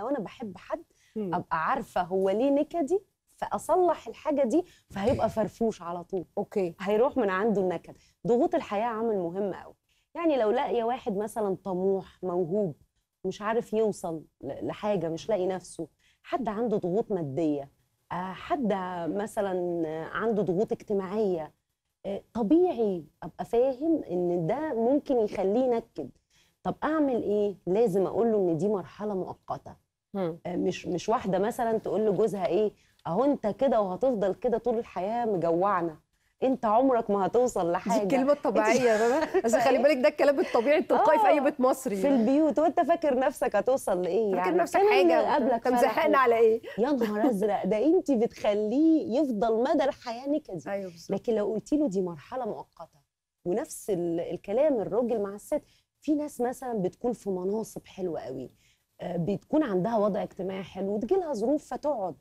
لو انا بحب حد مم. ابقى عارفه هو ليه نكدي فاصلح الحاجه دي فهيبقى فرفوش على طول اوكي هيروح من عنده النكد ضغوط الحياه عامل مهم قوي يعني لو لاقيه واحد مثلا طموح موهوب مش عارف يوصل ل- لحاجه مش لاقي نفسه حد عنده ضغوط ماديه آه، حد مثلا عنده ضغوط اجتماعيه آه، طبيعي ابقى فاهم ان ده ممكن يخليه ينكد طب اعمل ايه لازم اقول له ان دي مرحله مؤقته مم. آه، مش مش واحده مثلا تقول لجوزها ايه اهو انت كده وهتفضل كده طول الحياه مجوعنا انت عمرك ما هتوصل دي لحاجه الكلمه الطبيعيه يا بابا بس خلي بالك ده الكلام الطبيعي التلقائي في اي آه، بيت مصري في البيوت وانت فاكر نفسك هتوصل لايه فاكر يعني نفسك كان اللي حاجه قبلك انت فرح مزهقنا على ايه يا نهار ازرق ده انت بتخليه يفضل مدى الحياه نكدي ايوه بالظبط لكن لو قلت له دي مرحله مؤقته ونفس ال- الكلام الراجل مع الست في ناس مثلا بتكون في مناصب حلوه قوي آه، بتكون عندها وضع اجتماعي حلو وتجي لها ظروف فتقعد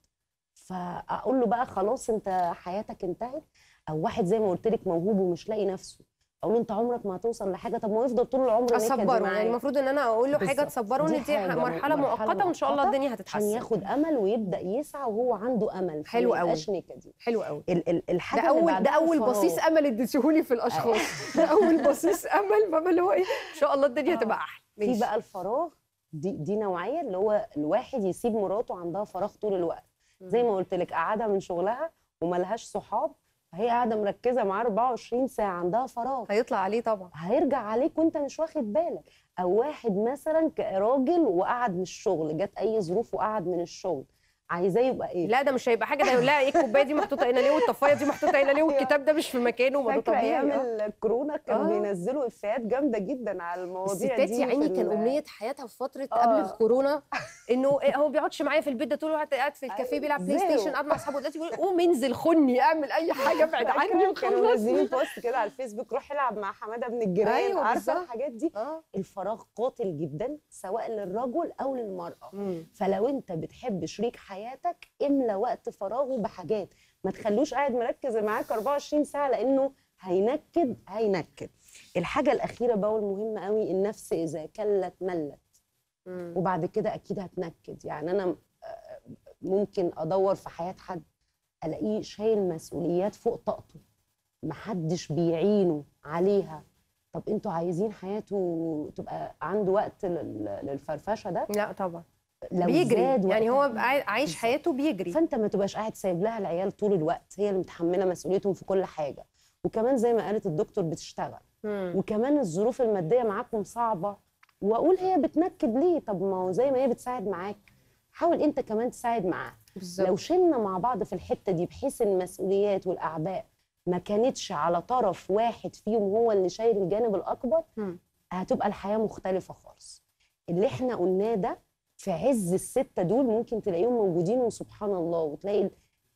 فاقول له بقى خلاص انت حياتك انتهت او واحد زي ما قلت لك موهوب ومش لاقي نفسه اقول له انت عمرك ما هتوصل لحاجه طب ما هو يفضل طول العمر نكد اصبره يعني معايا. المفروض ان انا اقول له حاجه بالظبط. تصبره دي ان دي حاجة مرحله مؤقته وان شاء الله مؤقتة الدنيا عشان هتتحسن ياخد امل ويبدا يسعى وهو عنده امل حلو فما قوي. يبقاش نكدي حلو قوي ال- ال- الحاجه ده اللي اول ده بعدها اول الفراغ. بصيص امل اديتيهولي في الاشخاص ده اول بصيص امل بابا اللي هو ايه ان شاء الله الدنيا آه. هتبقى احلى في ماشي. بقى الفراغ دي دي نوعيه اللي هو الواحد يسيب مراته عندها فراغ طول الوقت زي ما قلت لك قاعده من شغلها وملهاش صحاب فهي قاعده مركزه معاه 24 ساعه عندها فراغ هيطلع عليه طبعا هيرجع عليك وانت مش واخد بالك او واحد مثلا راجل وقعد من الشغل جت اي ظروف وقعد من الشغل عايزاه يبقى ايه لا ده مش هيبقى حاجه ده يقول لها ايه الكوبايه دي محطوطه هنا ليه والطفايه دي محطوطه هنا ليه والكتاب ده مش في مكانه ما ده فاكره طبيعي ايام آه. الكورونا كانوا آه. بينزلوا افيهات جامده جدا على المواضيع الستات دي يا عيني في كان ال- امنيه حياتها في فتره آه. قبل الكورونا انه إيه هو ما بيقعدش معايا في البيت ده طول الوقت قاعد في الكافيه أيوة، بيلعب بلاي زهقوا. ستيشن قاعد مع اصحابه دلوقتي بيقول قوم انزل خني اعمل اي حاجه ابعد عني فاكرة كانوا منزلين وخلصني بوست كده على الفيسبوك روح العب مع حماده بن الجيران أيوة، عارفه بالظبط. الحاجات دي اه الفراغ قاتل جدا سواء للرجل او للمراه مم. فلو انت بتحب شريك حياتك املى وقت فراغه بحاجات ما تخلوش قاعد مركز معاك 24 ساعه لانه هينكد هينكد الحاجه الاخيره بقى والمهمه قوي النفس اذا كلت ملت مم. وبعد كده اكيد هتنكد يعني انا آه، ممكن ادور في حياه حد الاقيه شايل مسؤوليات فوق طاقته محدش بيعينه عليها طب انتوا عايزين حياته تبقى عنده وقت لل- للفرفشه ده لا طبعا لو بيجري زاد يعني هو وقتها- عاي- عايش بالظبط. حياته بيجري فانت ما تبقاش قاعد سايب لها العيال طول الوقت هي اللي متحمله مسؤوليتهم في كل حاجه وكمان زي ما قالت الدكتور بتشتغل مم. وكمان الظروف الماديه معاكم صعبه واقول هي بتنكد ليه طب ما هو زي ما هي بتساعد معاك حاول انت كمان تساعد معاها بالظبط لو شلنا مع بعض في الحته دي بحيث المسؤوليات والاعباء ما كانتش على طرف واحد فيهم هو اللي شايل الجانب الاكبر مم. هتبقى الحياه مختلفه خالص اللي احنا قلناه ده في عز السته دول ممكن تلاقيهم موجودين وسبحان الله وتلاقي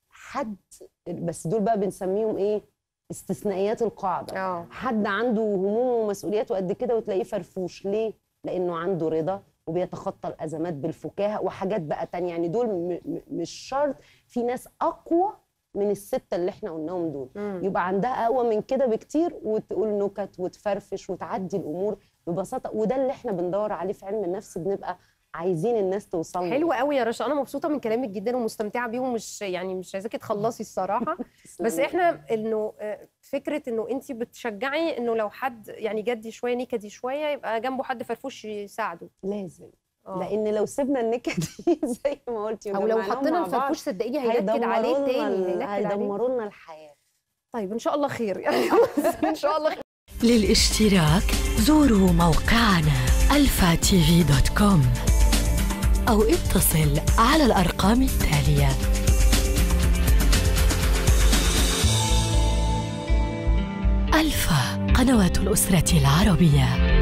حد بس دول بقى بنسميهم ايه استثنائيات القاعده اه حد عنده هموم ومسؤوليات وقد كده وتلاقيه فرفوش ليه لانه عنده رضا وبيتخطى الازمات بالفكاهه وحاجات بقى تانية يعني دول م- م- مش شرط في ناس اقوى من السته اللي احنا قلناهم دول مم. يبقى عندها اقوى من كده بكتير وتقول نكت وتفرفش وتعدي الامور ببساطه وده اللي احنا بندور عليه في علم النفس بنبقى عايزين الناس توصل له. حلو قوي يا رشا انا مبسوطه من كلامك جدا ومستمتعه بيه ومش يعني مش عايزاكي تخلصي الصراحه بس تسلمي. احنا انه آه، فكره انه انت بتشجعي انه لو حد يعني جدي شويه نكدي شويه يبقى جنبه حد فرفوش يساعده لازم آه. لان لو سبنا النكد دي زي ما قلتي او لو وجمعناهم حطينا مع بعض، الفرفوش صدقيني هينكد عليه هيدمروا لنا تاني ال- هينكد عليه هيدمروا لنا الحياه طيب ان شاء الله خير يعني ان شاء الله خير للاشتراك زوروا موقعنا الفا تي في دوت كوم أو اتصل على الأرقام التالية ألفا قنوات الأسرة العربية